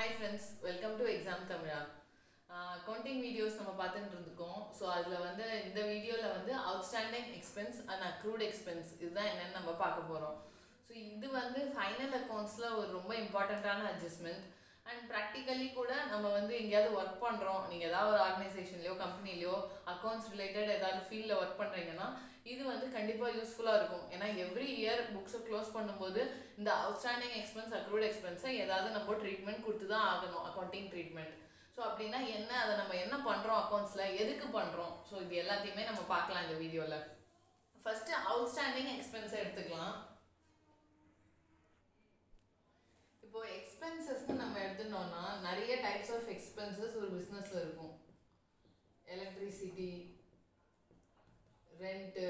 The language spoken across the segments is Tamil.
hi friends welcome to exam Tamizha accounting videos நம்ம பார்த்துட்டு இருந்துக்கோம் ஸோ அதில் வந்து இந்த வீடியோவில் வந்து outstanding expense and accrued expense இதுதான் என்னன்னு நம்ம பார்க்க போகிறோம் ஸோ இது வந்து ஃபைனல் அக்கௌண்ட்ஸில் ஒரு ரொம்ப இம்பார்ட்டண்ட்டான அட்ஜஸ்ட்மெண்ட் அண்ட் ப்ராக்டிக்கலி கூட நம்ம வந்து எங்கேயாவது ஒர்க் பண்ணுறோம் நீங்கள் ஏதாவது ஒரு ஆர்கனைசேஷன்லையோ கம்பெனிலையோ அக்கௌண்ட்ஸ் ரிலேட்டட் ஏதாவது ஃபீல்டில் ஒர்க் பண்ணுறீங்கன்னா இது வந்து கண்டிப்பாக யூஸ்ஃபுல்லாக இருக்கும் ஏன்னா எவ்ரி இயர் புக்ஸை க்ளோஸ் பண்ணும்போது இந்த அவுட்ஸ்டாண்டிங் எக்ஸ்பென்ஸ் அக்ரூட் எக்ஸ்பென்ஸை ஏதாவது நம்ம ட்ரீட்மெண்ட் கொடுத்து தான் ஆகணும் அக்கௌண்டிங் ட்ரீட்மெண்ட் ஸோ அப்படின்னா என்ன அதை நம்ம என்ன பண்ணுறோம் அக்கௌண்ட்ஸில் எதுக்கு பண்ணுறோம் ஸோ இது எல்லாத்தையுமே நம்ம பார்க்கலாம் இந்த வீடியோவில் ஃபஸ்ட்டு அவுட்ஸ்டாண்டிங் எக்ஸ்பென்ஸை எடுத்துக்கலாம் இப்போ எக்ஸ்பென்சஸ்னு நம்ம எடுத்துட்டோம்னா நிறைய டைப்ஸ் ஆஃப் எக்ஸ்பென்சஸ் ஒரு பிஸ்னஸில் இருக்கும் electricity rent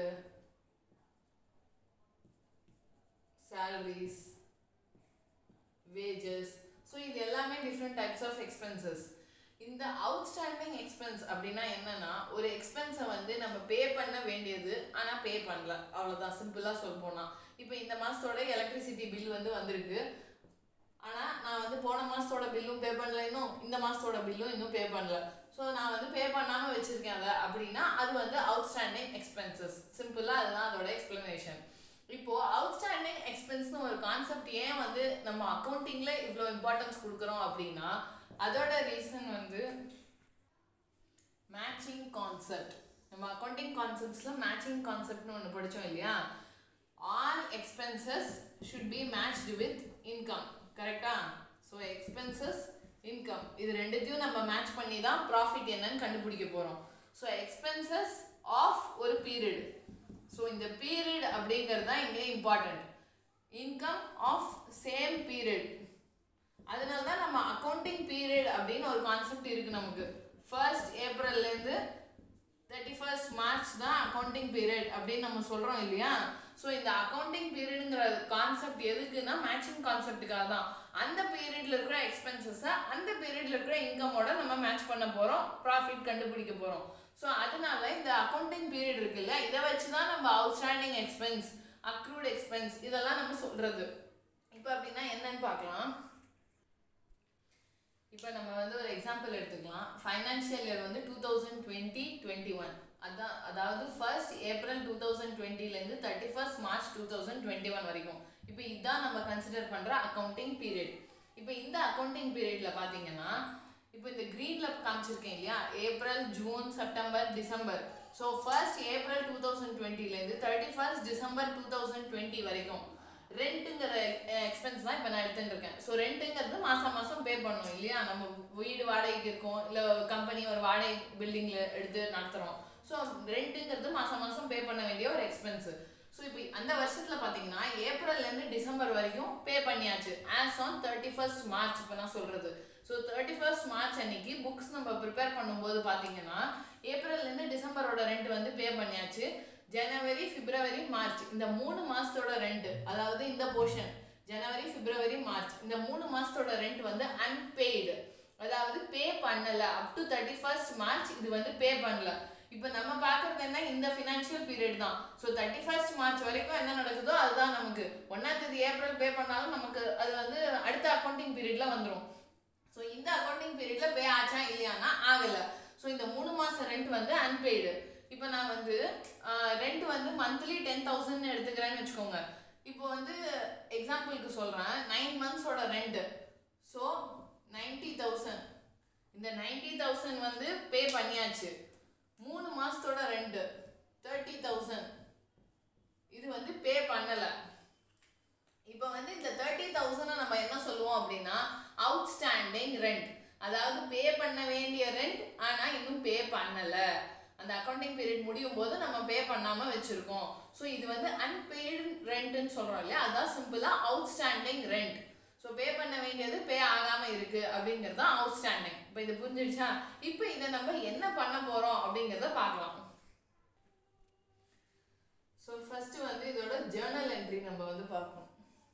salaries wages so இது எல்லாமே டிஃப்ரெண்ட் டைப்ஸ் ஆஃப் எக்ஸ்பென்சஸ் இந்த அவுட்ஸ்டாண்டிங் எக்ஸ்பென்ஸ் அப்படின்னா என்னன்னா ஒரு எக்ஸ்பென்ஸை வந்து நம்ம பே பண்ண வேண்டியது ஆனால் பே பண்ணல அவ்வளோதான் சிம்பிளாக சொல்ல போனால் இப்போ இந்த மாதத்தோட எலக்ட்ரிசிட்டி பில் வந்து வந்திருக்கு ஆனால் நான் வந்து போன மாதத்தோட பில்லும் பே பண்ணல இன்னும் இந்த மாதத்தோட பில்லும் இன்னும் பே பண்ணல ஸோ நான் வந்து பே பண்ணாமல் வச்சுருக்கேன் அதை அப்படின்னா அது வந்து அவுட்ஸ்டாண்டிங் எக்ஸ்பென்சஸ் சிம்பிளாக அதுதான் அதோட எக்ஸ்பிளனேஷன் இப்போ அவுட்ஸ்டாண்டிங் எக்ஸ்பென்ஸ்னு ஒரு கான்செப்ட் ஏன் வந்து நம்ம அக்கௌண்டிங்ல இவ்வளோ இம்பார்ட்டன்ஸ் கொடுக்குறோம் அப்படின்னா அதோட ரீசன் வந்து மேட்சிங் கான்செப்ட் நம்ம அக்கௌண்டிங் கான்செப்ட்ஸில் மேட்சிங் கான்செப்ட்னு ஒன்று படித்தோம் இல்லையா all expenses should be matched with income கரெக்டா ஸோ எக்ஸ்பென்சஸ் இன்கம் இது ரெண்டுத்தையும் நம்ம மேட்ச் பண்ணி தான் ப்ராஃபிட் என்னன்னு கண்டுபிடிக்க போகிறோம் ஸோ எக்ஸ்பென்சஸ் ஆஃப் ஒரு பீரியட் ஸோ இந்த பீரியட் அப்படிங்கிறது தான் இங்கே important income of same period அதனால தான் நம்ம அக்கௌண்டிங் பீரியட் அப்படின்னு ஒரு கான்செப்ட் இருக்குது நமக்கு ஃபர்ஸ்ட் ஏப்ரல்லேருந்து தேர்ட்டி ஃபர்ஸ்ட் மார்ச் தான் அக்கௌண்டிங் பீரியட் அப்படின்னு நம்ம சொல்கிறோம் இல்லையா ஸோ இந்த அக்கௌண்டிங் பீரியடுங்கிற கான்செப்ட் எதுக்குன்னா மேட்சிங் கான்செப்டுக்காக தான் அந்த பீரியட்ல இருக்கிற எக்ஸ்பென்சஸை அந்த பீரியட்ல இருக்கிற இன்கமோட நம்ம மேட்ச் பண்ண போகிறோம் ப்ராஃபிட் கண்டுபிடிக்க போகிறோம் ஸோ அதனால இந்த அக்கௌண்டிங் பீரியட் இருக்குல்ல இதை வச்சு தான் நம்ம அவுட்ஸ்டாண்டிங் எக்ஸ்பென்ஸ் அக்ரூட் எக்ஸ்பென்ஸ் இதெல்லாம் நம்ம சொல்கிறது இப்போ அப்படின்னா என்னன்னு பார்க்கலாம் இப்போ நம்ம வந்து ஒரு எக்ஸாம்பிள் எடுத்துக்கலாம் ஃபைனான்ஷியல் இயர் வந்து two thousand twenty twenty one அதான் அதாவது ஃபர்ஸ்ட் ஏப்ரல் டூ தௌசண்ட் டுவெண்ட்டிலேருந்து thirty first March two thousand twenty one வரைக்கும் இப்போ இதுதான் நம்ம கன்சிடர் பண்ணுற அக்கௌண்டிங் பீரியட் இப்போ இந்த அக்கௌண்டிங் பீரியடில் பார்த்தீங்கன்னா இப்போ இந்த க்ரீனில் காமிச்சிருக்கேன் இல்லையா April June September December so first April two thousand டுவெண்ட்டிலேருந்து thirty first December two thousand twenty வரைக்கும் ரெண்ட்டுங்கிற எக்ஸ்பென்ஸ் தான் இப்போ நான் எடுத்துட்டு இருக்கேன் ஸோ ரெண்ட்டுங்கிறது மாதம் மாதம் பே பண்ணணும் இல்லையா நம்ம வீடு வாடகைக்கு இருக்கோம் இல்லை கம்பெனி ஒரு வாடகை பில்டிங்கில் எடுத்து நடத்துகிறோம் ஸோ ரெண்ட்டுங்கிறது மாதம் மாதம் பே பண்ண வேண்டிய ஒரு எக்ஸ்பென்ஸு ஸோ இப்போ அந்த வருஷத்தில் பார்த்தீங்கன்னா ஏப்ரல்லேருந்து டிசம்பர் வரைக்கும் பே பண்ணியாச்சு as on thirty first March இப்போ நான் சொல்கிறது ஸோ தேர்ட்டி ஃபர்ஸ்ட் மார்ச் அன்னைக்கு புக்ஸ் நம்ம ப்ரிப்பேர் பண்ணும்போது பார்த்தீங்கன்னா ஏப்ரல்லேருந்து டிசம்பரோட ரெண்ட் வந்து பே பண்ணியாச்சு ஜனவரி பிப்ரவரி மார்ச் இந்த மூணு மாதத்தோட ரெண்ட் அதாவது இந்த போர்ஷன் ஜனவரி பிப்ரவரி மார்ச் இந்த மூணு மாதத்தோட ரெண்ட் வந்து அன்பெய்டு அதாவது பே பண்ணல up to thirty first March இது வந்து பே பண்ணல இப்போ நம்ம பார்க்கறது என்ன இந்த ஃபினான்ஷியல் பீரியட் தான் ஸோ தேர்ட்டி ஃபர்ஸ்ட் மார்ச் வரைக்கும் என்ன நடக்குதோ அதுதான் நமக்கு ஒன்றாம் தேதி ஏப்ரல் பே பண்ணாலும் நமக்கு அது வந்து அடுத்த அக்கௌண்டிங் பீரியட்ல வந்துடும் ஸோ இந்த அக்கௌண்டிங் பீரியட்ல பே ஆச்சா இல்லையானா ஆகலை ஸோ இந்த மூணு மாதம் ரெண்ட் வந்து அன்பெய்டு இப்போ நான் வந்து ரெண்ட் வந்து மந்த்லி டென் தௌசண்ட் எடுத்துக்கிறேன்னு வச்சுக்கோங்க இப்போ வந்து எக்ஸாம்பிளுக்கு சொல்கிறேன் நைன் மந்த்ஸோட ரெண்ட்டு ஸோ நைன்டி தௌசண்ட் இந்த நைன்டி தௌசண்ட் வந்து பே பண்ணியாச்சு மூணு மாதத்தோட ரெண்டு தேர்ட்டி தௌசண்ட் இது வந்து பே பண்ணலை இப்போ வந்து இந்த தேர்ட்டி தௌசண்டை நம்ம என்ன சொல்லுவோம் அப்படின்னா அவுட்ஸ்டாண்டிங் ரெண்ட் அதாவது பே பண்ண வேண்டிய ரெண்ட் ஆனால் இன்னும் பே பண்ணலை அந்த அக்கௌண்டிங் பீரியட் முடியும் போது நம்ம பே பண்ணாமல் வச்சுருக்கோம் ஸோ இது வந்து அன்பெய்டு ரெண்ட்டுன்னு சொல்கிறோம் இல்லையா அதான் சிம்பிளாக அவுட்ஸ்டாண்டிங் ரெண்ட் ஸோ பே பண்ண வேண்டியது பே ஆகாமல் இருக்குது அப்படிங்கிறது தான் அவுட்ஸ்டாண்டிங் இப்போ இது புரிஞ்சிடுச்சா இப்போ இதை நம்ம என்ன பண்ண போகிறோம் அப்படிங்கிறத பார்க்கலாம் ஸோ ஃபஸ்ட்டு வந்து இதோட ஜேர்னல் என்ட்ரி நம்ம வந்து பார்க்கணும்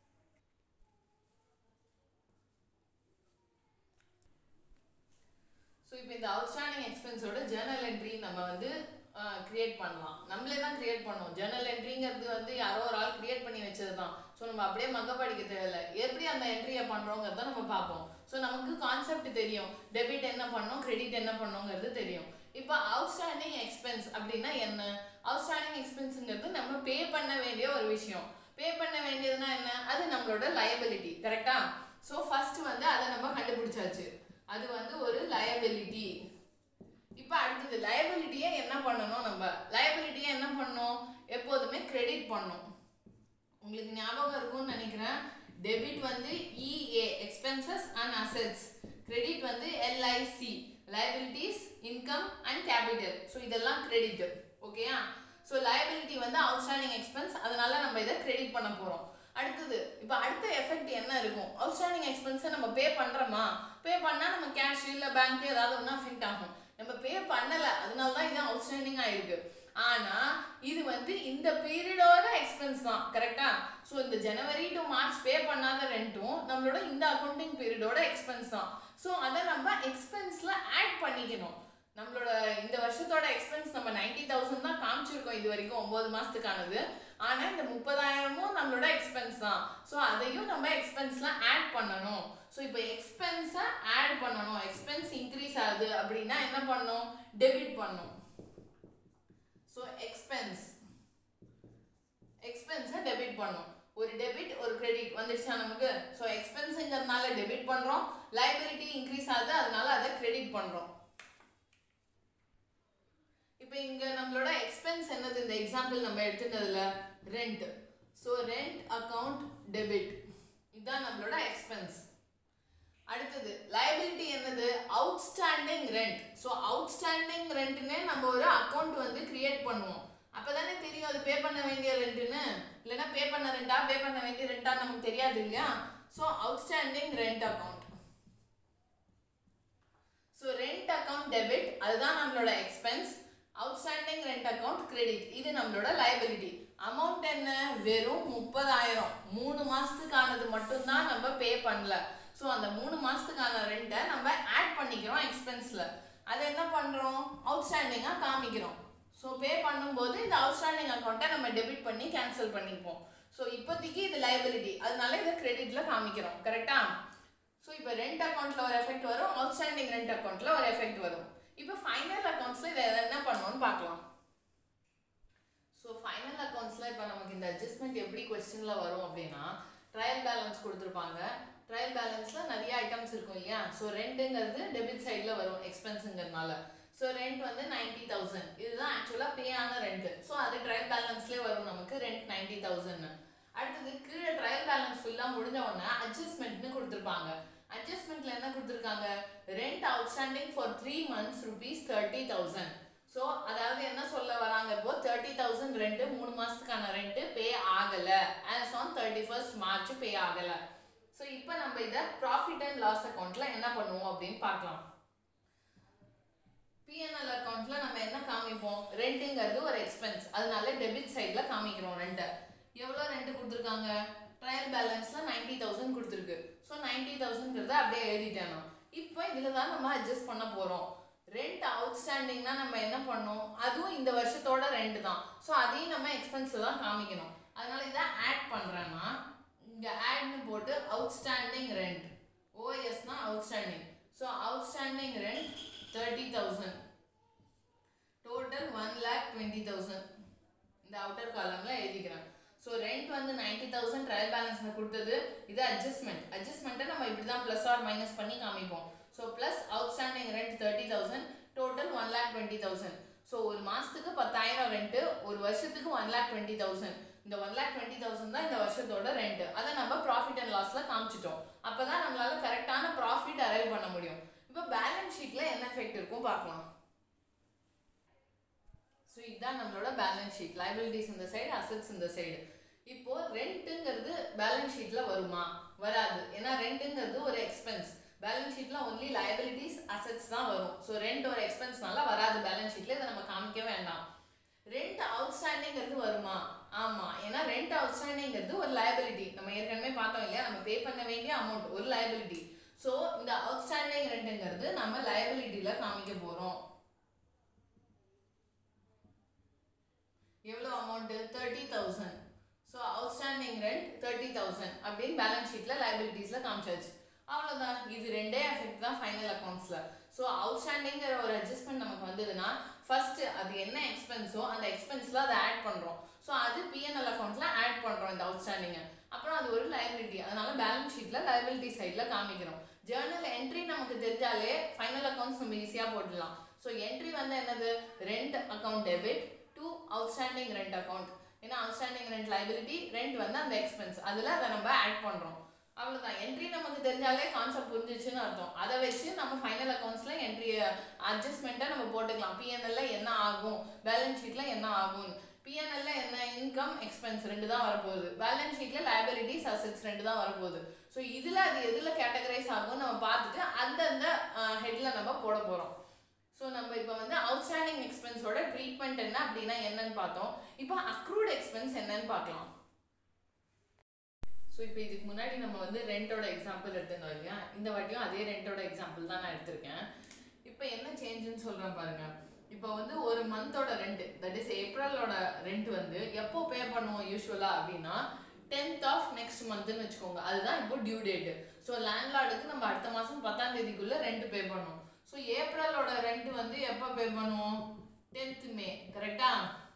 ஸோ இப்போ இந்த அவுட்ஸ்டாண்டிங் எக்ஸ்பென்ஸோட ஜேர்னல் என்ட்ரி நம்ம வந்து கிரியேட் பண்ணலாம் நம்மளே தான் கிரியேட் பண்ணோம் ஜேர்னல் என்ட்ரிங்கிறது வந்து யாரோ ஒரு ஆள் கிரியேட் பண்ணி வச்சது தான் ஸோ நம்ம அப்படியே மக படிக்க தேவையில்ல எப்படி அந்த என்ட்ரியை பண்ணுறோங்கிறத நம்ம பார்ப்போம் ஸோ நமக்கு கான்செப்ட் தெரியும் டெபிட் என்ன பண்ணோம் கிரெடிட் என்ன பண்ணோங்கிறது தெரியும் இப்போ அவுட்ஸ்டாண்டிங் எக்ஸ்பென்ஸ் அப்படின்னா என்ன அவுட்ஸ்டாண்டிங் எக்ஸ்பென்ஸுங்கிறது நம்ம பே பண்ண வேண்டிய ஒரு விஷயம் பே பண்ண வேண்டியதுன்னா என்ன அது நம்மளோட லயபிலிட்டி கரெக்டா ஸோ ஃபர்ஸ்ட் வந்து அதை நம்ம கண்டுபிடிச்சாச்சு அது வந்து ஒரு லயபிலிட்டி இப்போ அடுத்தது லயபிலிட்டியை என்ன பண்ணணும் நம்ம லயபிலிட்டியை என்ன பண்ணணும் எப்போதுமே கிரெடிட் பண்ணணும் உங்களுக்கு ஞாபகம் இருக்கும்னு நினைக்கிறேன் டெபிட் வந்து EA expenses and assets credit வந்து LIC liabilities income and capital so இதெல்லாம் கிரெடிட் ஓகேயா ஸோ liability வந்து அவுட்ஸ்டாண்டிங் எக்ஸ்பென்ஸ் அதனால நம்ம இதை கிரெடிட் பண்ண போகிறோம் அடுத்தது இப்போ அடுத்த எஃபெக்ட் என்ன இருக்கும் அவுட்ஸ்டாண்டிங் எக்ஸ்பென்ஸை நம்ம பே பண்ணுறோமா பே பண்ணால் நம்ம கேஷ் இல்லை பேங்க் ஏதாவது ஒன்றா அஃபெக்ட் ஆகும் நம்ம பே பண்ணலை அதனால தான் இது அவுட்ஸ்டாண்டிங் ஆயிருக்கு ஆனா இது வந்து இந்த பீரியடோட எக்ஸ்பென்ஸ் தான் கரெக்டா ஸோ இந்த ஜனவரி டு மார்ச் பே பண்ணாத ரெண்ட்டும் நம்மளோட இந்த அக்கௌண்டிங் பீரியடோட எக்ஸ்பென்ஸ் தான் ஸோ அதை நம்ம எக்ஸ்பென்ஸ்ல ஆட் பண்ணிக்கணும் நம்மளோட இந்த வருஷத்தோட எக்ஸ்பென்ஸ் நம்ம நைன்டி தௌசண்ட் தான் காமிச்சிருக்கோம் இது வரைக்கும் ஒன்பது மாசத்துக்கானது ஆனா இந்த முப்பதாயிரமும் நம்மளோட எக்ஸ்பென்ஸ் தான் ஸோ அதையும் நம்ம எக்ஸ்பென்ஸ்ல ஆட் பண்ணணும் ஸோ இப்போ எக்ஸ்பென்ஸை ஆட் பண்ணணும் எக்ஸ்பென்ஸ் இன்க்ரீஸ் ஆகுது அப்படின்னா என்ன பண்ணணும் டெபிட் பண்ணணும் ஸோ எக்ஸ்பென்ஸ் எக்ஸ்பென்ஸை டெபிட் பண்ணும் ஒரு டெபிட் ஒரு கிரெடிட் வந்துடுச்சா நமக்கு ஸோ எக்ஸ்பென்ஸுங்கிறதுனால டெபிட் பண்ணுறோம் லைபிலிட்டி இன்க்ரீஸ் ஆகுது அதனால அதை கிரெடிட் பண்ணுறோம் இப்போ இங்கே நம்மளோட எக்ஸ்பென்ஸ் என்னது இந்த எக்ஸாம்பிள் நம்ம எடுத்துட்டதுல rent so rent account debit இதுதான் நம்மளோட எக்ஸ்பென்ஸ் அடுத்தது liability என்னது அவுட்ஸ்டாண்டிங் ரெண்ட் ஸோ அவுட்ஸ்டாண்டிங் ரெண்ட்னே நம்ம ஒரு அக்கௌண்ட் வந்து கிரியேட் பண்ணுவோம் அப்பதானே தெரியும் அது பே பண்ண வேண்டிய ரெண்ட்னு இல்லைன்னா பே பண்ண ரெண்டா பே பண்ண வேண்டிய ரெண்டா நமக்கு தெரியாது இல்லையா so outstanding rent account so rent account debit அதுதான் நம்மளோட expense outstanding rent account credit இது நம்மளோட liability அமௌண்ட் என்ன வெறும் முப்பதாயிரம் மூணு மாசத்துக்கானது மட்டும்தான் நம்ம பே பண்ணல ஸோ அந்த மூணு மாசத்துக்கான ரெண்ட்டை நம்ம ஆட் பண்ணிக்கிறோம் எக்ஸ்பென்ஸ்ல அதை என்ன பண்றோம் அவுட்ஸ்டாண்டிங்காக காமிக்கிறோம் ஸோ பே பண்ணும்போது இந்த அவுட்ஸ்டாண்டிங் அக்கௌண்ட்டை நம்ம டெபிட் பண்ணி கேன்சல் பண்ணிப்போம் ஸோ இப்போதைக்கு இது liability அதனால இதை கிரெடிட்ல காமிக்கிறோம் கரெக்டா ஸோ இப்போ ரெண்ட் அக்கௌண்ட்ல ஒரு எஃபெக்ட் வரும் அவுட்ஸ்டாண்டிங் ரெண்ட் அக்கௌண்ட்ல ஒரு எஃபெக்ட் வரும் இப்போ ஃபைனல் அக்கௌண்ட்ஸ்ல இதை என்ன பண்ணணும்னு பார்க்கலாம் ஸோ ஃபைனல் அக்கௌண்ட்ஸில் இப்போ நமக்கு இந்த அட்ஜஸ்ட்மெண்ட் எப்படி கொஸ்டினில் வரும் அப்படின்னா ட்ரையல் பேலன்ஸ் கொடுத்துருப்பாங்க ட்ரையல் பேலன்ஸில் நிறைய ஐட்டம்ஸ் இருக்கும் இல்லையா ஸோ ரெண்டுங்கிறது டெபிட் சைடில் வரும் எக்ஸ்பென்ஸுங்கிறதுனால ஸோ ரெண்ட் வந்து நைன்டி தௌசண்ட் இதுதான் ஆக்சுவலாக பே ஆன ரெண்ட் ஸோ அது ட்ரையல் பேலன்ஸ்லேயே வரும் நமக்கு ரெண்ட் நைன்டி தௌசண்ட்னு அடுத்தது கீழே ட்ரையல் பேலன்ஸ் ஃபுல்லாக முடிஞ்ச உடனே அட்ஜஸ்ட்மெண்ட்னு கொடுத்துருப்பாங்க அட்ஜஸ்ட்மெண்ட்ல என்ன கொடுத்துருக்காங்க rent outstanding for three months rupees thirty thousand so அதாவது என்ன சொல்ல வராங்க இப்போ தேர்ட்டி தௌசண்ட் ரெண்ட் மூணு மாசத்துக்கான ரெண்ட் பே ஆகல as on thirty first March pay ஆகல ஸோ இப்போ நம்ம இதை ப்ராஃபிட் அண்ட் லாஸ் அக்கௌண்ட்ல என்ன பண்ணுவோம் அப்படின்னு பார்க்கலாம் பிஎன்எல் அக்கௌண்ட்ல நம்ம என்ன காமிப்போம் ரெண்ட்டுங்கிறது ஒரு எக்ஸ்பென்ஸ் அதனால டெபிட் சைட்ல காமிக்கிறோம் ரெண்ட்டை எவ்வளோ ரெண்ட் கொடுத்துருக்காங்க ட்ரையல் பேலன்ஸ்ல நைன்டி தௌசண்ட் கொடுத்துருக்கு ஸோ நைன்டி தௌசண்ட்ங்கிறத அப்படியே எழுதிட்டேன் நான் இப்போ இதில் தான் நம்ம அட்ஜஸ்ட் பண்ண போகிறோம் ரெண்ட் அவுட்ஸ்டாண்டிங்னா நம்ம என்ன பண்ணோம் அதுவும் இந்த வருஷத்தோட ரெண்ட் தான் ஸோ அதையும் நம்ம எக்ஸ்பென்ஸில் தான் காமிக்கணும் அதனால இதை ஆட் பண்ணுறேன்னா இங்கே ஆட்னு போட்டு அவுட்ஸ்டாண்டிங் ரெண்ட் ஓஎஸ்னா outstanding so outstanding rent thirty thousand total one lakh twenty thousand இந்த அவுட்டர் காலம்ல எழுதிக்கிறேன் ஸோ ரெண்ட் வந்து நைன்டி தௌசண்ட் ட்ரையல் பேலன்ஸில் கொடுத்தது இது அட்ஜஸ்ட்மெண்ட் அட்ஜஸ்ட்மெண்ட்டை நம்ம இப்படி தான் ப்ளஸ் ஆர் மைனஸ் பண்ணி காமிப்போம் so plus outstanding rent thirty thousand total one lakh twenty thousand so ஒரு மாதத்துக்கு பத்தாயிரம் ரெண்ட்டு ஒரு வருஷத்துக்கு ஒன் லேக் டுவெண்ட்டி தௌசண்ட் இந்த ஒன் லேக் டுவெண்ட்டி தௌசண்ட் தான் இந்த வருஷத்தோட ரெண்ட் அதை நம்ம ப்ராஃபிட் அண்ட் லாஸில் காமிச்சிட்டோம் அப்போ தான் நம்மளால கரெக்டான ப்ராஃபிட் அரைவ் பண்ண முடியும் இப்போ பேலன்ஸ் ஷீட்டில் என்ன எஃபெக்ட் இருக்கும் பார்க்கலாம் ஸோ இதுதான் நம்மளோட பேலன்ஸ் ஷீட் லைபிலிட்டிஸ் இந்த சைடு அசட்ஸ் இந்த சைடு இப்போ ரெண்ட்டுங்கிறது பேலன்ஸ் ஷீட்ல வருமா வராது ஏன்னா ரெண்ட்டுங்கிறது ஒரு எக்ஸ்பென்ஸ் பேலன்ஸ் ஷீட்ல ஒன்லி லைபிலிட்டிஸ் அசட்ஸ் தான் வரும் ஸோ ரெண்ட் ஒரு எக்ஸ்பென்ஸ்னால வராது பேலன்ஸ் ஷீட்ல இதை நம்ம காமிக்க வேண்டாம் ரெண்ட் அவுட்ஸ்டாண்டிங்கிறது வருமா ஆமா ஏன்னா ரெண்ட் அவுட்ஸ்டாண்டிங்கிறது ஒரு லைபிலிட்டி நம்ம ஏற்கனவே பார்த்தோம் இல்லையா நம்ம பே பண்ண வேண்டிய அமௌண்ட் ஒரு லைபிலிட்டி ஸோ இந்த அவுட்ஸ்டாண்டிங் ரெண்ட்டுங்கிறது நம்ம லைபிலிட்டியில காமிக்க போறோம் எவ்வளோ amount thirty thousand so outstanding rent thirty thousand அப்படின்னு பேலன்ஸ் ஷீட்டில் லைபிலிட்டிஸில் காமிச்சாச்சு அவ்வளோதான் இது ரெண்டே எஃபெக்ட் தான் ஃபைனல் அக்கௌண்ட்ஸில் ஸோ அவுட்ஸ்டாண்டிங்கிற ஒரு அட்ஜஸ்ட்மெண்ட் நமக்கு வந்ததுன்னா ஃபர்ஸ்ட் அது என்ன எக்ஸ்பென்ஸோ அந்த எக்ஸ்பென்ஸில் அதை ஆட் பண்ணுறோம் ஸோ அது பிஎன்எல் அக்கௌண்ட்டில் ஆட் பண்ணுறோம் இந்த அவுட்ஸ்டாண்டிங்கை அப்புறம் அது ஒரு லைபிலிட்டி அதனால பேலன்ஸ் ஷீட்டில் லைபிலிட்டி சைடில் காமிக்கிறோம் ஜேர்னல் என்ட்ரி நமக்கு தெரிஞ்சாலே ஃபைனல் அக்கௌண்ட்ஸ் நம்ம ஈஸியாக போட்டுடலாம் ஸோ என்ட்ரி வந்து என்னது rent account debit to outstanding rent account ஏன்னா அவுட்ஸ்டாண்டிங் ரெண்ட் லைபிலிட்டி ரெண்ட் வந்து அந்த எக்ஸ்பென்ஸ் அதில் அதை நம்ம ஆட் பண்ணுறோம் அவ்வளோதான் என்ட்ரி நமக்கு தெரிஞ்சாலே கான்செப்ட் புரிஞ்சிச்சுன்னு அர்த்தம் அதை வச்சு நம்ம ஃபைனல் அக்கௌண்ட்ஸில் என்ட்ரி அட்ஜஸ்ட்மெண்ட்டை நம்ம போட்டுக்கலாம் பிஎன்எல்ல என்ன ஆகும் பேலன்ஸ் ஷீட்டில் என்ன ஆகும் பிஎன்எல்ல என்ன இன்கம் எக்ஸ்பென்ஸ் ரெண்டு தான் வரப்போகுது பேலன்ஸ் ஷீட்டில் லைபிலிட்டிஸ் அசெட்ஸ் ரெண்டு தான் வரப்போகுது ஸோ இதில் அது எதில் கேட்டகரைஸ் ஆகும் நம்ம பார்த்துட்டு அந்தந்த ஹெட்டில் நம்ம போட போகிறோம் ஸோ நம்ம இப்போ வந்து அவுட்ஸ்டாண்டிங் எக்ஸ்பென்ஸோட ட்ரீட்மெண்ட் என்ன அப்படின்னா என்னன்னு பார்த்தோம் இப்போ அக்ரூட் எக்ஸ்பென்ஸ் என்னன்னு பார்க்கலாம் ஸோ இப்போ இதுக்கு முன்னாடி நம்ம வந்து ரெண்டோட எக்ஸாம்பிள் எடுத்திருந்தோம் இல்லையா இந்த வாட்டியும் அதே ரெண்டோட எக்ஸாம்பிள் தான் நான் எடுத்திருக்கேன் இப்போ என்ன சேஞ்சுன்னு சொல்கிறேன் பாருங்க இப்போ வந்து ஒரு மந்தோட ரெண்ட் தட் இஸ் ஏப்ரலோட ரெண்ட் வந்து எப்போ பே பண்ணுவோம் யூஸ்வலாக அப்படின்னா டென்த் ஆஃப் நெக்ஸ்ட் மந்த்னு வச்சுக்கோங்க அதுதான் இப்போ டியூ டேட்டு ஸோ லேண்ட்லார்டுக்கு நம்ம அடுத்த மாதம் பத்தாம் தேதிக்குள்ளே ரெண்ட் பே பண்ணுவோம் ஸோ ஏப்ரலோட ரெண்ட் வந்து எப்போ பே பண்ணுவோம் டென்த் மே கரெக்டா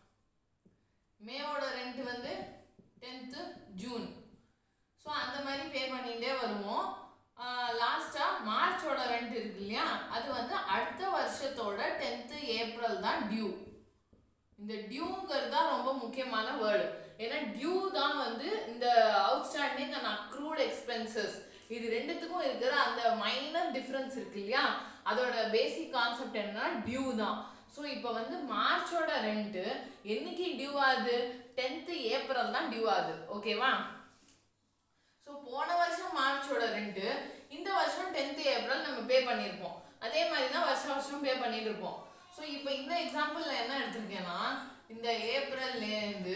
மேவோட ரெண்ட் வந்து டென்த்து ஜூன் ஸோ அந்த மாதிரி பே பண்ணிகிட்டே வருவோம் லாஸ்ட்டாக மார்ச்சோட ரெண்ட் இருக்கு இல்லையா அது வந்து அடுத்த வருஷத்தோட டென்த்து ஏப்ரல் தான் டியூ இந்த டியூங்கிறது தான் ரொம்ப முக்கியமான வேர்டு ஏன்னா டியூ தான் வந்து இந்த அவுட்ஸ்டாண்டிங் அண்ட் அக்ரூட் எக்ஸ்பென்சஸ் இது ரெண்டுத்துக்கும் இருக்கிற அந்த மைனர் டிஃப்ரென்ஸ் இருக்கு இல்லையா அதோட பேசிக் கான்செப்ட் என்னன்னா டியூ தான் ஸோ இப்போ வந்து மார்ச்சோட ரெண்ட்டு என்னைக்கு டியூ ஆகுது டென்த்து ஏப்ரல் தான் டியூ ஆகுது ஓகேவா ஸோ போன வருஷம் மார்ச்சோட ரெண்ட்டு இந்த வருஷம் டென்த்து ஏப்ரல் நம்ம பே பண்ணியிருப்போம் அதே மாதிரி தான் வருஷம் வருஷம் பே பண்ணிட்டு இருப்போம் ஸோ இப்போ இந்த எக்ஸாம்பிளில் என்ன எடுத்திருக்கேன்னா இந்த ஏப்ரல்லேருந்து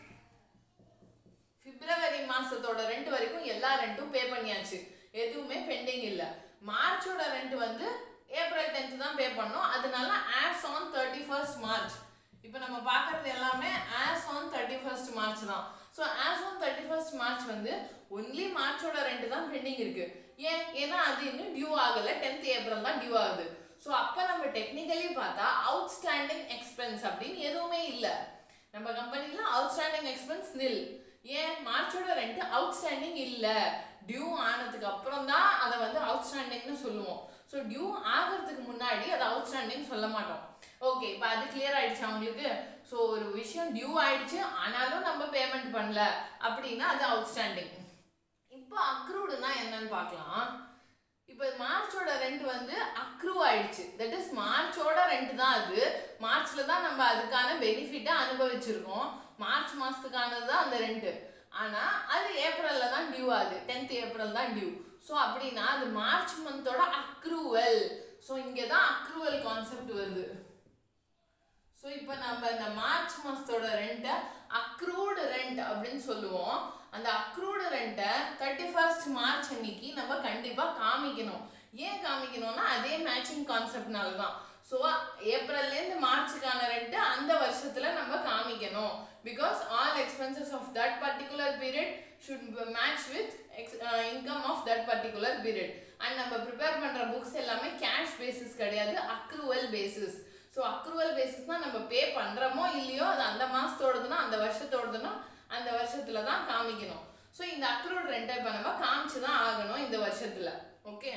பிப்ரவரி மாசத்தோட ரெண்ட் வரைக்கும் எல்லா ரெண்ட்டும் பே பண்ணியாச்சு எதுவுமே பெண்டிங் இல்லை மார்ச்சோட ரெண்ட் வந்து ஏப்ரல் டென்த் தான் பே பண்ணோம் அதனால as on thirty first March இப்போ நம்ம பார்க்கறது எல்லாமே as on thirty first March தான் so as on thirty first March வந்து ஒன்லி மார்ச்சோட ரெண்ட் தான் பெண்டிங் இருக்கு ஏன் ஏன்னா அது இன்னும் டியூ ஆகலை டென்த் ஏப்ரல் தான் டியூ ஆகுது ஸோ அப்போ நம்ம டெக்னிக்கலி பார்த்தா அவுட்ஸ்டாண்டிங் எக்ஸ்பென்ஸ் அப்படின்னு எதுவுமே இல்லை நம்ம கம்பெனியில் அவுட்ஸ்டாண்டிங் எக்ஸ்பென்ஸ் நில் ஏன் மார்ச்சோட ரெண்ட் அவுட்ஸ்டாண்டிங் இல்லை டியூ ஆனதுக்கு அப்புறம் தான் அதை வந்து அவுட்ஸ்டாண்டிங்னு சொல்லுவோம் ஸோ டியூ ஆகிறதுக்கு முன்னாடி அதை அவுட்ஸ்டாண்டிங் சொல்ல மாட்டோம் ஓகே இப்போ அது கிளியர் ஆயிடுச்சு அவங்களுக்கு ஸோ ஒரு விஷயம் டியூ ஆயிடுச்சு ஆனாலும் நம்ம பேமெண்ட் பண்ணல அப்படின்னா அது அவுட்ஸ்டாண்டிங் இப்போ அக்ரூடுனா என்னன்னு பார்க்கலாம் இப்போ மார்ச்சோட ரெண்ட் வந்து அக்ரூ ஆயிடுச்சு தட் இஸ் மார்ச்சோட ரெண்ட் தான் அது மார்ச்ல தான் நம்ம அதுக்கான பெனிஃபிட்டை அனுபவிச்சிருக்கோம் மார்ச் மாசத்துக்கானது தான் அந்த ரெண்ட் ஆனா அது ஏப்ரல்ல தான் டியூ ஆகுது டென்த் ஏப்ரல் தான் டியூ ஸோ அப்படின்னா அது மார்ச் மந்தோட அக்ரூவல் ஸோ இங்கே தான் அக்ரூவல் கான்செப்ட் வருது ஸோ இப்போ நம்ம இந்த மார்ச் மாதத்தோட ரெண்ட்டை அக்ரூடு ரெண்ட் அப்படின்னு சொல்லுவோம் அந்த அக்ரூடு ரெண்ட்டை தேர்ட்டி ஃபர்ஸ்ட் மார்ச் அன்னைக்கு நம்ம கண்டிப்பாக காமிக்கணும் ஏன் காமிக்கணும்னா அதே மேட்சிங் கான்செப்ட்னால தான் ஸோ ஏப்ரல்லேருந்து மார்ச்சுக்கான ரெண்ட்டு அந்த வருஷத்தில் நம்ம காமிக்கணும் because all expenses of that particular period should match with ex income of that particular period and நம்ம ப்ரிப்பேர் பண்ணுற புக்ஸ் எல்லாமே கேஷ் பேசிஸ் கிடையாது அக்ரூவல் பேசிஸ் ஸோ அக்ரூவல் பேசிஸ்னால் நம்ம பே பண்ணுறோமோ இல்லையோ அது அந்த மாதத்தோடதுன்னா அந்த வருஷத்தோடதுன்னா அந்த வருஷத்தில் தான் காமிக்கணும் ஸோ இந்த அக்ரூட் ரெண்ட்டை இப்போ நம்ம காமிச்சு தான் ஆகணும் இந்த வருஷத்தில் ஓகே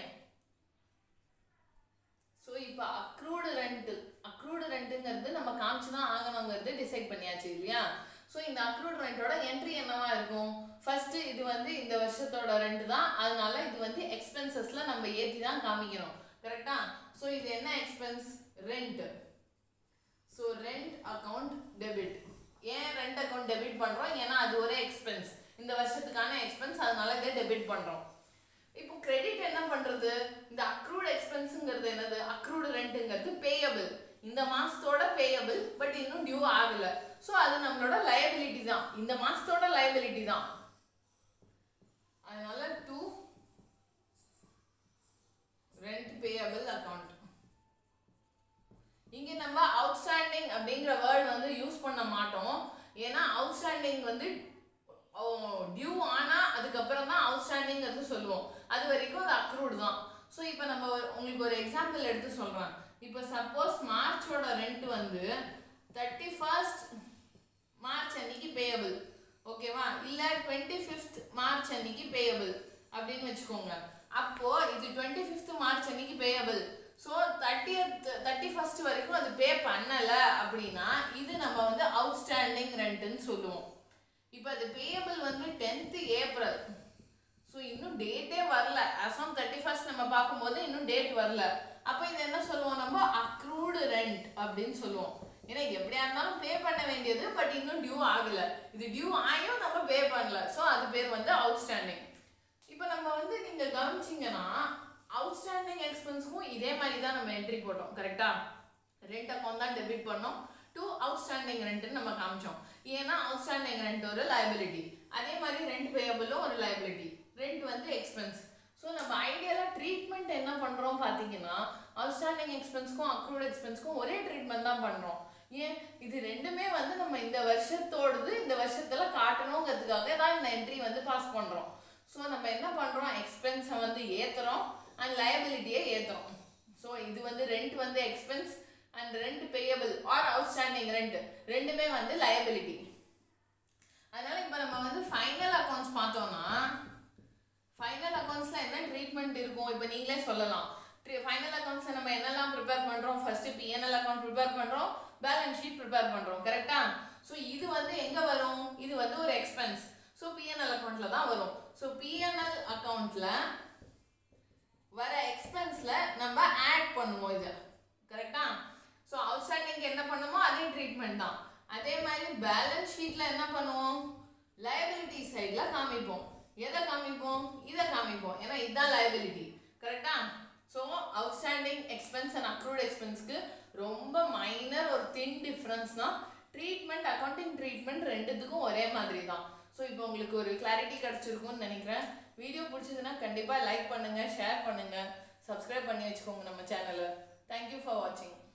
ஸோ இப்போ அக்ரூடு ரெண்ட் அக்ரூடு ரெண்ட்டுங்கிறது நம்ம காமிச்சு தான் ஆகணுங்கிறது டிசைட் பண்ணியாச்சு இல்லையா ஸோ இந்த அக்ரூட் ரெண்டோட என்ட்ரி என்னவா இருக்கும் ஃபர்ஸ்ட் இது வந்து இந்த வருஷத்தோட ரெண்ட் தான் அதனால இது வந்து எக்ஸ்பென்சஸ்ல நம்ம ஏற்றி தான் காமிக்கணும் கரெக்டா ஸோ இது என்ன expense rent so rent account debit ஏன் ரெண்ட் அக்கவுண்ட் டெபிட் பண்ணுறோம் ஏன்னா அது ஒரே எக்ஸ்பென்ஸ் இந்த வருஷத்துக்கான எக்ஸ்பென்ஸ் அதனால இதை டெபிட் பண்ணுறோம் இப்போ கிரெடிட் என்ன பண்றது இந்த அக்ரூட் எக்ஸ்பென்ஸுங்கிறது என்னது அக்ரூட் ரெண்ட்டுங்கிறது பேயபிள் இந்த மாசத்தோட பேயபிள் பட் இன்னும் டியூ ஆகல ஸோ அது நம்மளோட லயபிலிட்டி தான் இந்த மாசத்தோட லயபிலிட்டி தான் அதனால டூ ரெண்ட் பேயபிள் அக்கவுண்ட் இங்க நம்ம அவுட்ஸ்டாண்டிங் அப்படிங்கிற வேர்ட் வந்து யூஸ் பண்ண மாட்டோம் ஏன்னா அவுட்ஸ்டாண்டிங் வந்து அது வரைக்கும் அது அக்ரூட் தான் ஸோ இப்போ நம்ம ஒரு- உங்களுக்கு ஒரு எக்ஸாம்பிள் எடுத்து சொல்கிறேன் இப்போ சப்போஸ் மார்ச்சோட ரெண்ட் வந்து தேர்ட்டி ஃபர்ஸ்ட் மார்ச் அன்னைக்கு பேயபிள் ஓகேவா இல்லை டுவெண்ட்டி ஃபிஃப்த் மார்ச் அன்னைக்கு பேயபிள் அப்படின்னு வச்சுக்கோங்க அப்போ இது டுவெண்ட்டி ஃபிஃப்த் மார்ச் அன்னைக்கு பேயபிள் ஸோ தேர்ட்டியத் தேர்ட்டி ஃபர்ஸ்ட் வரைக்கும் அது பே பண்ணலை அப்படின்னா இது நம்ம வந்து அவுட்ஸ்டாண்டிங் ரெண்ட்டுன்னு சொல்லுவோம் இப்போ அது பேயபிள் வந்து டென்த்து ஏப்ரல் ஸோ இன்னும் டேட்டே வரல அசாம் தேர்ட்டி ஃபர்ஸ்ட் நம்ம பார்க்கும்போது இன்னும் டேட் வரல அப்போ இது என்ன சொல்லுவோம் நம்ம அக்ரூடு ரெண்ட் அப்படின்னு சொல்லுவோம் ஏன்னா எப்படியா இருந்தாலும் பே பண்ண வேண்டியது பட் இன்னும் டியூ ஆகல இது டியூ ஆகியும் நம்ம பே பண்ணல ஸோ அது பேர் வந்து அவுட்ஸ்டாண்டிங் இப்போ நம்ம வந்து நீங்க கவனிச்சிங்கன்னா அவுட்ஸ்டாண்டிங் எக்ஸ்பென்ஸ்க்கும் இதே மாதிரி தான் நம்ம என்ட்ரி போட்டோம் கரெக்டா ரெண்ட் அக்கௌண்ட் தான் டெபிட் பண்ணோம் டு அவுட்ஸ்டாண்டிங் ரெண்ட்னு நம்ம காமிச்சோம் ஏன்னா அவுட்ஸ்டாண்டிங் ரெண்ட் ஒரு liability அதே மாதிரி ரெண்ட் பேயபிளும் ஒரு liability ரெண்ட் வந்து எக்ஸ்பென்ஸ் ஸோ நம்ம ஐடியலாக ட்ரீட்மெண்ட் என்ன பண்ணுறோம் பார்த்தீங்கன்னா அவுட்ஸ்டாண்டிங் எக்ஸ்பென்ஸ்க்கும் அக்ரூட் எக்ஸ்பென்ஸ்க்கும் ஒரே ட்ரீட்மெண்ட் தான் பண்ணுறோம் ஏன் இது ரெண்டுமே வந்து நம்ம இந்த வருஷத்தோடது இந்த வருஷத்துல காட்டணுங்கிறதுக்காக தான் இந்த என்ட்ரி வந்து பாஸ் பண்ணுறோம் ஸோ நம்ம என்ன பண்ணுறோம் எக்ஸ்பென்ஸை வந்து ஏற்றுறோம் அண்ட் லயபிலிட்டியை ஏற்றுறோம் ஸோ இது வந்து ரெண்ட் வந்து expense and rent payable or outstanding rent ரெண்டுமே வந்து லயபிலிட்டி அதனால இப்போ நம்ம வந்து ஃபைனல் அக்கௌண்ட்ஸ் பார்த்தோம்னா ஃபைனல் அக்கௌண்ட்ஸ்ல என்ன ட்ரீட்மெண்ட் இருக்கும் இப்போ நீங்களே சொல்லலாம் ஃபைனல் அக்கௌண்ட்ஸ் நம்ம என்னெல்லாம் ப்ரிப்பேர் பண்றோம் ஃபர்ஸ்ட் பிஎன்எல் அக்கௌண்ட் ப்ரிப்பேர் பண்றோம் பேலன்ஸ் ஷீட் ப்ரிப்பேர் பண்றோம் கரெக்டா ஸோ இது வந்து எங்க வரும் இது வந்து ஒரு எக்ஸ்பென்ஸ் ஸோ பிஎன்எல் அக்கௌண்ட்ல தான் வரும் ஸோ பிஎன்எல் அக்கௌண்ட்ல வர எக்ஸ்பென்ஸ்ல நம்ம ஆட் பண்ணுவோம் இது கரெக்டா ஸோ அவுட்ஸ்டாண்டிங் என்ன பண்ணுமோ அதே ட்ரீட்மெண்ட் தான் அதே மாதிரி பேலன்ஸ் ஷீட்ல என்ன பண்ணுவோம் liability சைடுல காமிப்போம் எதை காமிப்போம் இதை காமிப்போம் ஏன்னா இதுதான் liability கரெக்டா so outstanding expense and accrued எக்ஸ்பென்ஸ்க்கு ரொம்ப மைனர் ஒரு தின் டிஃப்ரென்ஸ் தான் ட்ரீட்மெண்ட் அக்கௌண்டிங் ட்ரீட்மெண்ட் ரெண்டுத்துக்கும் ஒரே மாதிரி தான் ஸோ இப்போ உங்களுக்கு ஒரு கிளாரிட்டி கிடச்சிருக்கும்னு நினைக்கிறேன் வீடியோ பிடிச்சதுன்னா கண்டிப்பாக லைக் பண்ணுங்கள் ஷேர் பண்ணுங்கள் சப்ஸ்கிரைப் பண்ணி வச்சுக்கோங்க நம்ம சேனலை தேங்க்யூ ஃபார் வாட்சிங்